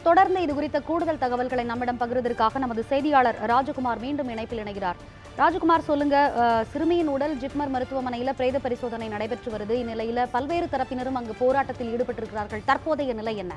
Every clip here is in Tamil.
தொடர்ந்து இது குறித்த கூடுதல் தகவல்களை நம்மிடம் பகிர்வதற்காக நமது செய்தியாளர் ராஜகுமார் மீண்டும் இணைப்பில் இணைகிறார் ராஜகுமார் சொல்லுங்க அஹ், சிறுமியின் உடல் ஜிப்மர் மருத்துவமனையில பிரேத பரிசோதனை நடைபெற்று வருது இந்நிலையில பல்வேறு தரப்பினரும் அங்கு போராட்டத்தில் ஈடுபட்டிருக்கிறார்கள் தற்போதைய நிலை என்ன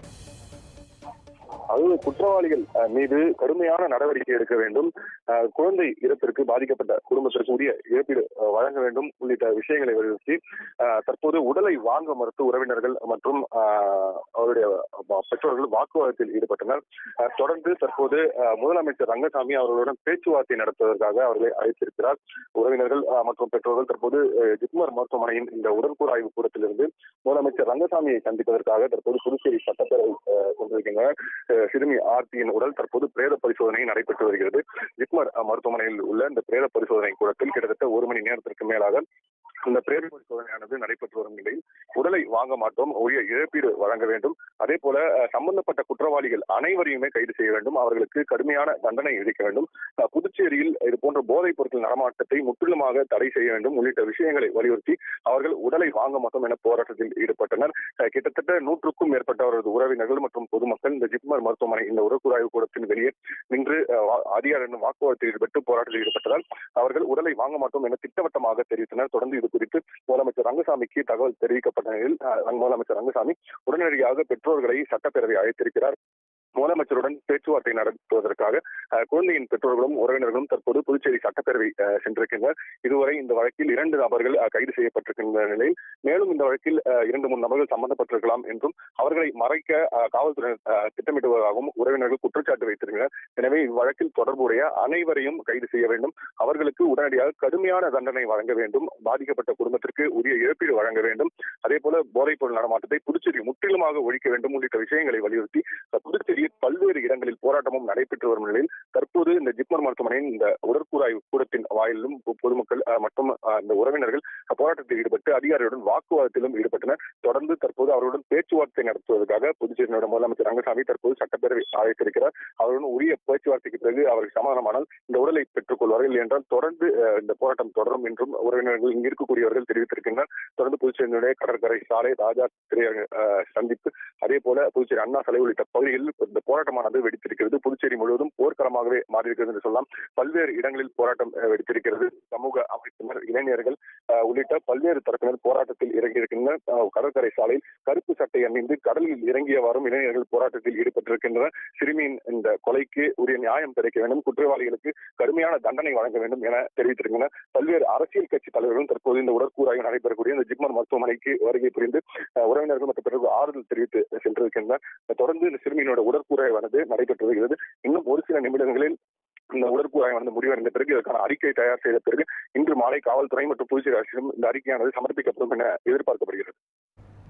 அதாவது குற்றவாளிகள் அஹ், மீது கடுமையான நடவடிக்கை எடுக்க வேண்டும் அஹ், குழந்தை இறப்பிற்கு பாதிக்கப்பட்ட குடும்பத்திற்கு உரிய இழப்பீடு அஹ், வழங்க வேண்டும் உள்ளிட்ட விஷயங்களை வலியுறுத்தி அஹ், தற்போது உடலை வாங்க மறுத்து உறவினர்கள் மற்றும் அஹ், அவருடைய வ- பெற்றோர்கள் வாக்குவாதத்தில் ஈடுபட்டனர் அஹ், தொடர்ந்து தற்போது அஹ், முதலமைச்சர் ரங்கசாமி அவர்களுடன் பேச்சுவார்த்தை நடத்துவதற்காக அவர்களை அழைத்திருக்கிறார் உறவினர்கள் அஹ், மற்றும் பெற்றோர்கள் தற்போது அஹ், ஜிப்மர் மருத்துவமனையின் இந்த உடற்கூறு ஆய்வு கூடத்திலிருந்து முதலமைச்சர் ரங்கசாமியை சந்திப்பதற்காக தற்போது புதுச்சேரி சட்டப்பேரவை அஹ், கொண்டிருக்கின்றனர் அஹ் சிறுமி ஆர்த்தியின் உடல் தற்போது பிரேத பரிசோதனை நடைபெற்று வருகிறது ஜிப்மர் அஹ், மருத்துவமனையில் உள்ள இந்த பிரேத பரிசோதனை கூடத்தில் கிட்டத்தட்ட ஒரு மணி நேரத்திற்கு மேலாக இந்த பிரேத பரிசோதனையானது நடைபெற்று வரும் நிலையில் உடலை வாங்க மாட்டோம் உரிய இழப்பீடு வழங்க வேண்டும் அதே போல அஹ், சம்பந்தப்பட்ட குற்றவாளிகள் அனைவரையுமே கைது செய்ய வேண்டும் அவர்களுக்கு கடுமையான தண்டனை விதிக்க வேண்டும் அஹ், புதுச்சேரியில் இது போன்ற போதைப் பொருட்கள் நடமாட்டத்தை முற்றிலுமாக தடை செய்ய வேண்டும் உள்ளிட்ட விஷயங்களை வலியுறுத்தி அவர்கள் உடலை வாங்க மாட்டோம் என போராட்டத்தில் ஈடுபட்டனர் அஹ், கிட்டத்தட்ட நூற்றுக்கும் மேற்பட்டவரது உறவினர்கள் மற்றும் பொதுமக்கள் இந்த ஜிப்மர் மருத்துவமனை இந்த உடற்கூறாய்வு கூடத்தின் வெளியே நின்று அஹ், வா- அதிகாரிகளின் வாக்குவாதத்தில் ஈடுபட்டு போராட்டத்தில் ஈடுபட்டதால் அவர்கள் உடலை வாங்க மாட்டோம் என திட்டவட்டமாக தெரிவித்தனர் தொடர்ந்து இது குறித்து முதலமைச்சர் ரங்கசாமிக்கு தகவல் தெரிவிக்கப்பட்ட நிலையில் அஹ், முதலமைச்சர் ரங்கசாமி உடனடியாக பெற்றோர்களை சட்டப்பேரவை அழைத்திருக்கிறார் முதலமைச்சருடன் பேச்சுவார்த்தை நடத்துவதற்காக அஹ், குழந்தையின் பெற்றோர்களும் உறவினர்களும் தற்போது புதுச்சேரி சட்டப்பேரவை அஹ், சென்றிருக்கின்றனர் இதுவரை இந்த வழக்கில் இரண்டு நபர்கள் அஹ், கைது செய்யப்பட்டிருக்கின்ற நிலையில் மேலும் இந்த வழக்கில் அஹ், இரண்டு மூன்று நபர்கள் சம்பந்தப்பட்டிருக்கலாம் என்றும் அவர்களை மறைக்க அஹ், காவல்துறையினர் அஹ், திட்டமிடுவதாகவும் உறவினர்கள் குற்றச்சாட்டு வைத்திருந்தனர் எனவே இவ்வழக்கில் தொடர்புடைய அனைவரையும் கைது செய்ய வேண்டும் அவர்களுக்கு உடனடியாக கடுமையான தண்டனை வழங்க வேண்டும் பாதிக்கப்பட்ட குடும்பத்திற்கு உரிய இழப்பீடு வழங்க வேண்டும் அதே போல போதைப் பொருள் நடமாட்டத்தை புதுச்சேரி முற்றிலுமாக ஒழிக்க வேண்டும் உள்ளிட்ட விஷயங்களை வலியுறுத்தி அஹ், புதுச்சேரியில் பல்வேறு இடங்களில் போராட்டமும் நடைபெற்று வரும் நிலையில் தற்போது இந்த ஜிப்மர் மருத்துவமனையின் இந்த உடற்கூறாய்வு கூடத்தின் வாயிலும் பொ- பொதுமக்கள் அஹ், மற்றும் அஹ், இந்த உறவினர்கள் அஹ், போராட்டத்தில் ஈடுபட்டு அதிகாரிகளுடன் வாக்குவாதத்திலும் ஈடுபட்டனர் தொடர்ந்து தற்போது அவர்களுடன் பேச்சுவார்த்தை நடத்துவதற்காக புதுச்சேரியோட முதலமைச்சர் ரங்கசாமி தற்போது சட்டப்பேரவை அழைத்திருக்கிறார் அவருடன் உரிய பேச்சுவார்த்தைக்கு பிறகு அவர்கள் சமாதானமானால் இந்த உடலை பெற்றுக் கொள்வார்கள் என்றால் தொடர்ந்து அஹ், இந்த போராட்டம் தொடரும் என்றும் உறவினர்கள் இங்கு இருக்கக்கூடியவர்கள் தெரிவித்திருக்கின்றனர் தொடர்ந்து புதுச்சேரியினுடைய கடற்கரை சாலை ராஜா திரையரங்க அஹ், சந்திப்பு அதே போல புதுச்சேரி அண்ணா சாலை உள்ளிட்ட பகுதிகளில் இந்த போராட்டமானது வெடித்திருக்கிறது புதுச்சேரி முழுவதும் போர்க்களமாகவே மாறியிருக்கிறது என்று சொல்லலாம் பல்வேறு இடங்களில் போராட்டம் அஹ், வெடித்திருக்கிறது சமூக அமைப்பினர் இளைஞர்கள் அஹ், உள்ளிட்ட பல்வேறு தரப்பினர் போராட்டத்தில் இறங்கியிருக்கின்றனர் அஹ், கடற்கரை சாலையில் கருப்பு சட்டை அணிந்து கடலில் இறங்கியவாறும் இளைஞர்கள் போராட்டத்தில் ஈடுபட்டிருக்கின்றனர் சிறுமியின் இந்த கொலைக்கு உரிய நியாயம் கிடைக்க வேண்டும் குற்றவாளிகளுக்கு கடுமையான தண்டனை வழங்க வேண்டும் என தெரிவித்திருக்கின்றனர் பல்வேறு அரசியல் கட்சி தலைவர்களும் தற்போது இந்த உடற்கூறாய்வு நடைபெறக்கூடிய இந்த ஜிப்மர் மருத்துவமனைக்கு வருகை புரிந்து அஹ், உறவினர்கள் மற்றும் பிறகு ஆறுதல் தெரிவித்து சென்றிருக்கின்றனர் தொடர்ந்து இந்த சிறுமியினோட உடற்கூறாய்வானது நடைபெற்று வருகிறது இன்னும் ஒரு சில நிமிடங்களில் இந்த உடற்கூறாய்வானது முடிவடைந்த பிறகு இதற்கான அறிக்கை தயார் செய்த பிறகு இன்று மாலை காவல்துறை மற்றும் புதுச்சேரி அரசிடம் இந்த அறிக்கையானது சமர்ப்பிக்கப்படும் என எதிர்பார்க்கப்படுகிறது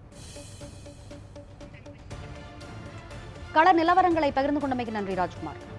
கள நிலவரங்களை பகிர்ந்து கொண்டமைக்கு நன்றி ராஜ்குமார்